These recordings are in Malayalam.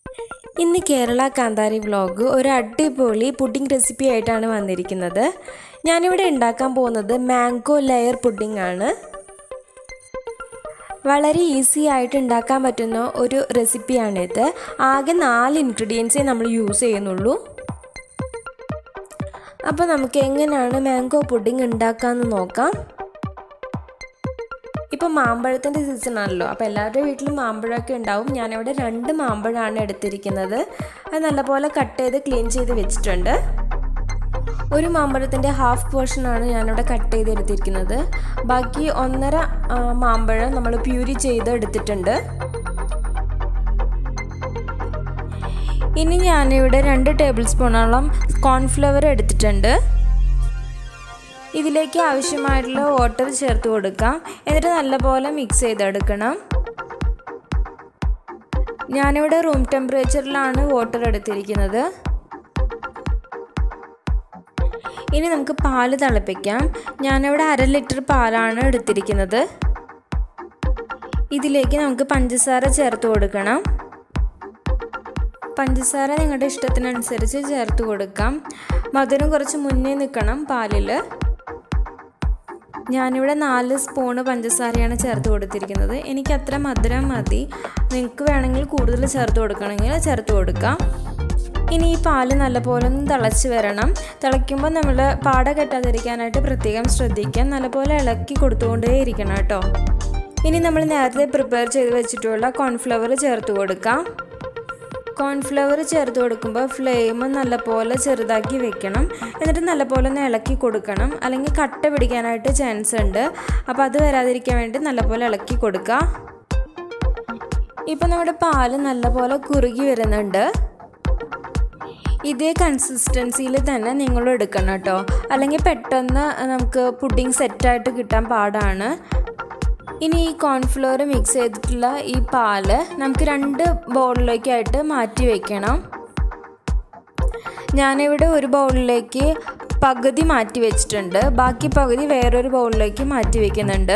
ഇന്ന് കേരള കാന്താരി വ്ലോഗ് ഒരു അടിപൊളി പുഡിംഗ് റെസിപ്പി ആയിട്ടാണ് വന്നിരിക്കുന്നത് ഞാനിവിടെ ഉണ്ടാക്കാൻ പോകുന്നത് മാംഗോ ലെയർ പുഡിംഗ് ആണ് വളരെ ഈസി ആയിട്ട് ഉണ്ടാക്കാൻ പറ്റുന്ന ഒരു റെസിപ്പിയാണിത് ആകെ നാല് ഇൻഗ്രീഡിയൻസേ നമ്മൾ യൂസ് ചെയ്യുന്നുള്ളൂ അപ്പോൾ നമുക്ക് എങ്ങനെയാണ് മാംഗോ പുഡിംഗ് ഉണ്ടാക്കാമെന്ന് നോക്കാം ഇപ്പം മാമ്പഴത്തിൻ്റെ സീസൺ ആണല്ലോ അപ്പോൾ എല്ലാവരുടെ വീട്ടിലും മാമ്പഴമൊക്കെ ഉണ്ടാവും ഞാനിവിടെ രണ്ട് മാമ്പഴമാണ് എടുത്തിരിക്കുന്നത് അത് നല്ലപോലെ കട്ട് ചെയ്ത് ക്ലീൻ ചെയ്ത് വെച്ചിട്ടുണ്ട് ഒരു മാമ്പഴത്തിൻ്റെ ഹാഫ് പോർഷനാണ് ഞാനിവിടെ കട്ട് ചെയ്ത് എടുത്തിരിക്കുന്നത് ബാക്കി ഒന്നര മാമ്പഴം നമ്മൾ പ്യൂരി ചെയ്ത് എടുത്തിട്ടുണ്ട് ഇനി ഞാനിവിടെ രണ്ട് ടേബിൾ സ്പൂണോളം കോൺഫ്ലവർ എടുത്തിട്ടുണ്ട് ഇതിലേക്ക് ആവശ്യമായിട്ടുള്ള വാട്ടർ ചേർത്ത് കൊടുക്കാം എന്നിട്ട് നല്ലപോലെ മിക്സ് ചെയ്തെടുക്കണം ഞാനിവിടെ റൂം ടെമ്പറേച്ചറിലാണ് വാട്ടർ എടുത്തിരിക്കുന്നത് ഇനി നമുക്ക് പാല് തിളപ്പിക്കാം ഞാനിവിടെ അര ലിറ്റർ പാലാണ് എടുത്തിരിക്കുന്നത് ഇതിലേക്ക് നമുക്ക് പഞ്ചസാര ചേർത്ത് കൊടുക്കണം പഞ്ചസാര നിങ്ങളുടെ ഇഷ്ടത്തിനനുസരിച്ച് ചേർത്ത് കൊടുക്കാം മധുരം കുറച്ച് മുന്നേ നിൽക്കണം പാലിൽ ഞാനിവിടെ നാല് സ്പൂണ് പഞ്ചസാരയാണ് ചേർത്ത് കൊടുത്തിരിക്കുന്നത് എനിക്ക് അത്ര മധുരം മതി നിങ്ങൾക്ക് വേണമെങ്കിൽ കൂടുതൽ ചേർത്ത് കൊടുക്കണമെങ്കിൽ ചേർത്ത് കൊടുക്കാം ഇനി ഈ പാല് നല്ലപോലെ ഒന്ന് തിളച്ച് വരണം തിളയ്ക്കുമ്പോൾ നമ്മൾ പാട കെട്ടാതിരിക്കാനായിട്ട് പ്രത്യേകം ശ്രദ്ധിക്കാം നല്ലപോലെ ഇളക്കി കൊടുത്തുകൊണ്ടേ ഇരിക്കണം കേട്ടോ ഇനി നമ്മൾ നേരത്തെ പ്രിപ്പയർ ചെയ്ത് വെച്ചിട്ടുള്ള കോൺഫ്ലവർ ചേർത്ത് കൊടുക്കാം കോൺഫ്ലവർ ചേർത്ത് കൊടുക്കുമ്പോൾ ഫ്ലെയിം നല്ലപോലെ ചെറുതാക്കി വെക്കണം എന്നിട്ട് നല്ലപോലെ ഒന്ന് ഇളക്കി കൊടുക്കണം അല്ലെങ്കിൽ കട്ട പിടിക്കാനായിട്ട് ചാൻസ് ഉണ്ട് അപ്പോൾ അത് വരാതിരിക്കാൻ വേണ്ടി നല്ലപോലെ ഇളക്കി കൊടുക്കുക ഇപ്പം നമ്മുടെ പാല് നല്ലപോലെ കുറുകി വരുന്നുണ്ട് ഇതേ കൺസിസ്റ്റൻസിയിൽ തന്നെ നിങ്ങൾ എടുക്കണം കേട്ടോ അല്ലെങ്കിൽ പെട്ടെന്ന് നമുക്ക് പുഡിംഗ് സെറ്റായിട്ട് കിട്ടാൻ പാടാണ് ഇനി ഈ കോൺഫ്ലോർ മിക്സ് ചെയ്തിട്ടുള്ള ഈ പാല് നമുക്ക് രണ്ട് ബൗളിലേക്കായിട്ട് മാറ്റി വെക്കണം ഞാനിവിടെ ഒരു ബൗളിലേക്ക് പകുതി മാറ്റി വെച്ചിട്ടുണ്ട് ബാക്കി പകുതി വേറൊരു ബൗളിലേക്ക് മാറ്റി വെക്കുന്നുണ്ട്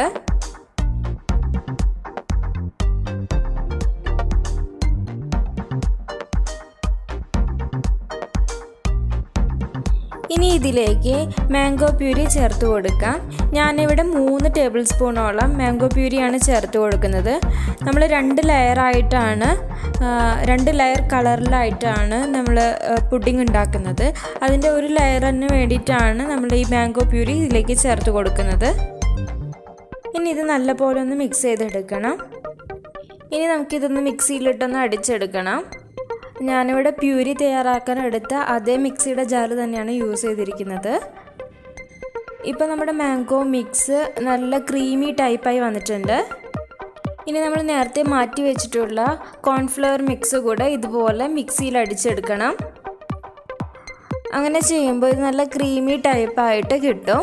ഇനി ഇതിലേക്ക് മാംഗോ പ്യൂരി ചേർത്ത് കൊടുക്കാം ഞാനിവിടെ മൂന്ന് ടേബിൾ സ്പൂണോളം മാംഗോ പ്യൂരിയാണ് ചേർത്ത് കൊടുക്കുന്നത് നമ്മൾ രണ്ട് ലെയറായിട്ടാണ് രണ്ട് ലെയർ കളറിലായിട്ടാണ് നമ്മൾ പുഡിംഗ് ഉണ്ടാക്കുന്നത് അതിൻ്റെ ഒരു ലെയറിന് വേണ്ടിയിട്ടാണ് നമ്മൾ ഈ മാംഗോ പ്യൂരി ഇതിലേക്ക് ചേർത്ത് കൊടുക്കുന്നത് ഇനി ഇത് നല്ലപോലെ ഒന്ന് മിക്സ് ചെയ്തെടുക്കണം ഇനി നമുക്കിതൊന്ന് മിക്സിയിലിട്ടൊന്ന് അടിച്ചെടുക്കണം ഞാനിവിടെ പ്യൂരി തയ്യാറാക്കാൻ എടുത്ത അതേ മിക്സിയുടെ ജാർ തന്നെയാണ് യൂസ് ചെയ്തിരിക്കുന്നത് ഇപ്പോൾ നമ്മുടെ മാംഗോ മിക്സ് നല്ല ക്രീമി ടൈപ്പായി വന്നിട്ടുണ്ട് ഇനി നമ്മൾ നേരത്തെ മാറ്റി വെച്ചിട്ടുള്ള കോൺഫ്ലവർ മിക്സ് കൂടെ ഇതുപോലെ മിക്സിയിൽ അടിച്ചെടുക്കണം അങ്ങനെ ചെയ്യുമ്പോൾ ഇത് നല്ല ക്രീമി ടൈപ്പായിട്ട് കിട്ടും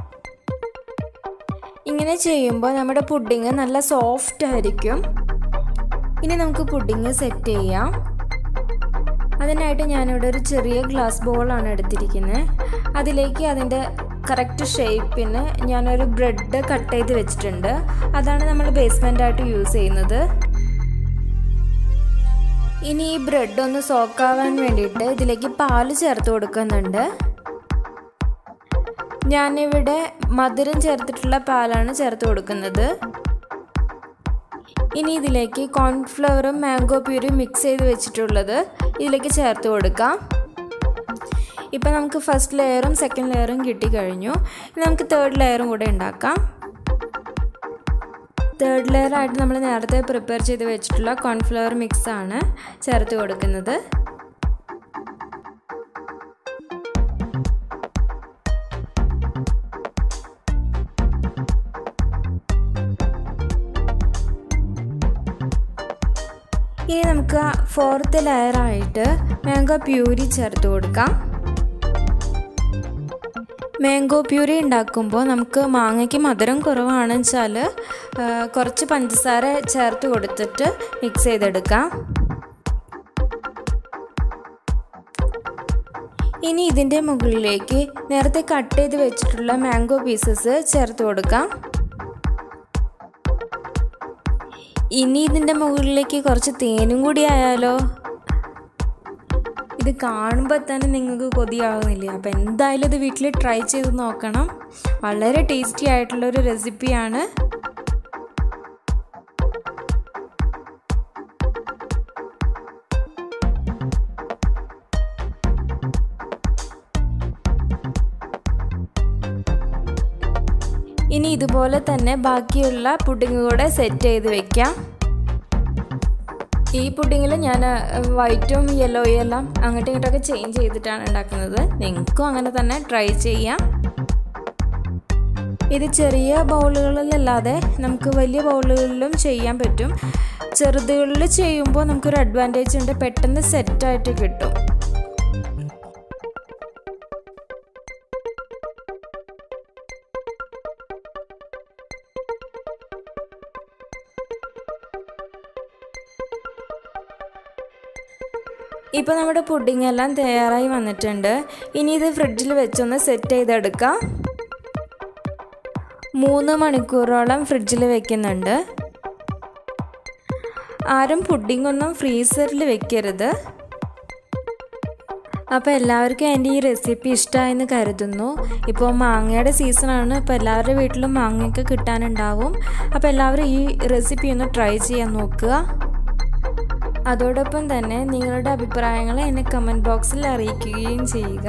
ഇങ്ങനെ ചെയ്യുമ്പോൾ നമ്മുടെ പുഡിങ് നല്ല സോഫ്റ്റ് ആയിരിക്കും ഇനി നമുക്ക് പുഡിങ് സെറ്റ് ചെയ്യാം അതിനായിട്ട് ഞാനിവിടെ ഒരു ചെറിയ ഗ്ലാസ് ബോളാണ് എടുത്തിരിക്കുന്നത് അതിലേക്ക് അതിൻ്റെ കറക്റ്റ് ഷേപ്പിന് ഞാനൊരു ബ്രെഡ് കട്ട് ചെയ്ത് വെച്ചിട്ടുണ്ട് അതാണ് നമ്മൾ ബേസ്മെൻ്റായിട്ട് യൂസ് ചെയ്യുന്നത് ഇനി ഈ ബ്രെഡ് ഒന്ന് സോക്കാവാൻ വേണ്ടിയിട്ട് ഇതിലേക്ക് പാല് ചേർത്ത് കൊടുക്കുന്നുണ്ട് ഞാനിവിടെ മധുരം ചേർത്തിട്ടുള്ള പാലാണ് ചേർത്ത് കൊടുക്കുന്നത് ഇനി ഇതിലേക്ക് കോൺഫ്ലവറും മാംഗോ പ്യൂരും മിക്സ് ചെയ്ത് വെച്ചിട്ടുള്ളത് ഇതിലേക്ക് ചേർത്ത് കൊടുക്കാം ഇപ്പം നമുക്ക് ഫസ്റ്റ് ലെയറും സെക്കൻഡ് ലെയറും കിട്ടിക്കഴിഞ്ഞു ഇനി നമുക്ക് തേർഡ് ലെയറും കൂടെ ഉണ്ടാക്കാം തേർഡ് ലെയർ ആയിട്ട് നമ്മൾ നേരത്തെ പ്രിപ്പയർ ചെയ്ത് വെച്ചിട്ടുള്ള കോൺഫ്ലവർ മിക്സ് ആണ് ചേർത്ത് കൊടുക്കുന്നത് ഇനി നമുക്ക് ഫോർത്ത് ലെയറായിട്ട് മാംഗോ പ്യൂരി ചേർത്ത് കൊടുക്കാം മാംഗോ പ്യൂരി ഉണ്ടാക്കുമ്പോൾ നമുക്ക് മാങ്ങയ്ക്ക് മധുരം കുറവാണെന്ന് വെച്ചാൽ കുറച്ച് പഞ്ചസാര ചേർത്ത് കൊടുത്തിട്ട് മിക്സ് ചെയ്തെടുക്കാം ഇനി ഇതിൻ്റെ മുകളിലേക്ക് നേരത്തെ കട്ട് ചെയ്ത് വെച്ചിട്ടുള്ള മാംഗോ പീസസ് ചേർത്ത് കൊടുക്കാം ഇനി ഇതിൻ്റെ മുകളിലേക്ക് കുറച്ച് തേനും കൂടി ആയാലോ ഇത് കാണുമ്പോൾ തന്നെ നിങ്ങൾക്ക് കൊതിയാകുന്നില്ല അപ്പോൾ എന്തായാലും ഇത് വീട്ടിൽ ട്രൈ ചെയ്ത് നോക്കണം വളരെ ടേസ്റ്റി ആയിട്ടുള്ളൊരു റെസിപ്പിയാണ് ഇനി ഇതുപോലെ തന്നെ ബാക്കിയുള്ള പുഡിങ് കൂടെ സെറ്റ് ചെയ്ത് വെക്കാം ഈ പുഡിങ്ങിൽ ഞാൻ വൈറ്റും യെല്ലോയും എല്ലാം അങ്ങോട്ടും ഇങ്ങോട്ടൊക്കെ ചേഞ്ച് ചെയ്തിട്ടാണ് ഉണ്ടാക്കുന്നത് നിങ്ങൾക്കും അങ്ങനെ തന്നെ ട്രൈ ചെയ്യാം ഇത് ചെറിയ ബൗളുകളിലല്ലാതെ നമുക്ക് വലിയ ബൗളുകളിലും ചെയ്യാൻ പറ്റും ചെറുതുകളിൽ ചെയ്യുമ്പോൾ നമുക്കൊരു അഡ്വാൻറ്റേജ് ഉണ്ട് പെട്ടെന്ന് സെറ്റായിട്ട് കിട്ടും ഇപ്പോൾ നമ്മുടെ പുഡിംഗ് എല്ലാം തയ്യാറായി വന്നിട്ടുണ്ട് ഇനി ഇത് ഫ്രിഡ്ജിൽ വെച്ചൊന്ന് സെറ്റ് ചെയ്തെടുക്കാം മൂന്ന് മണിക്കൂറോളം ഫ്രിഡ്ജിൽ വെക്കുന്നുണ്ട് ആരും പുഡിംഗ് ഒന്നും ഫ്രീസറിൽ വെക്കരുത് അപ്പോൾ എല്ലാവർക്കും എൻ്റെ ഈ റെസിപ്പി ഇഷ്ടമായെന്ന് കരുതുന്നു ഇപ്പോൾ മാങ്ങയുടെ സീസണാണ് ഇപ്പോൾ എല്ലാവരുടെ വീട്ടിലും മാങ്ങയൊക്കെ കിട്ടാനുണ്ടാവും അപ്പോൾ എല്ലാവരും ഈ റെസിപ്പി ഒന്ന് ട്രൈ ചെയ്യാൻ നോക്കുക അതോടൊപ്പം തന്നെ നിങ്ങളുടെ അഭിപ്രായങ്ങൾ എന്നെ കമൻറ്റ് ബോക്സിൽ അറിയിക്കുകയും ചെയ്യുക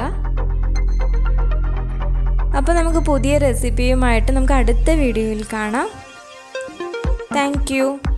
അപ്പോൾ നമുക്ക് പുതിയ റെസിപ്പിയുമായിട്ട് നമുക്ക് അടുത്ത വീഡിയോയിൽ കാണാം താങ്ക്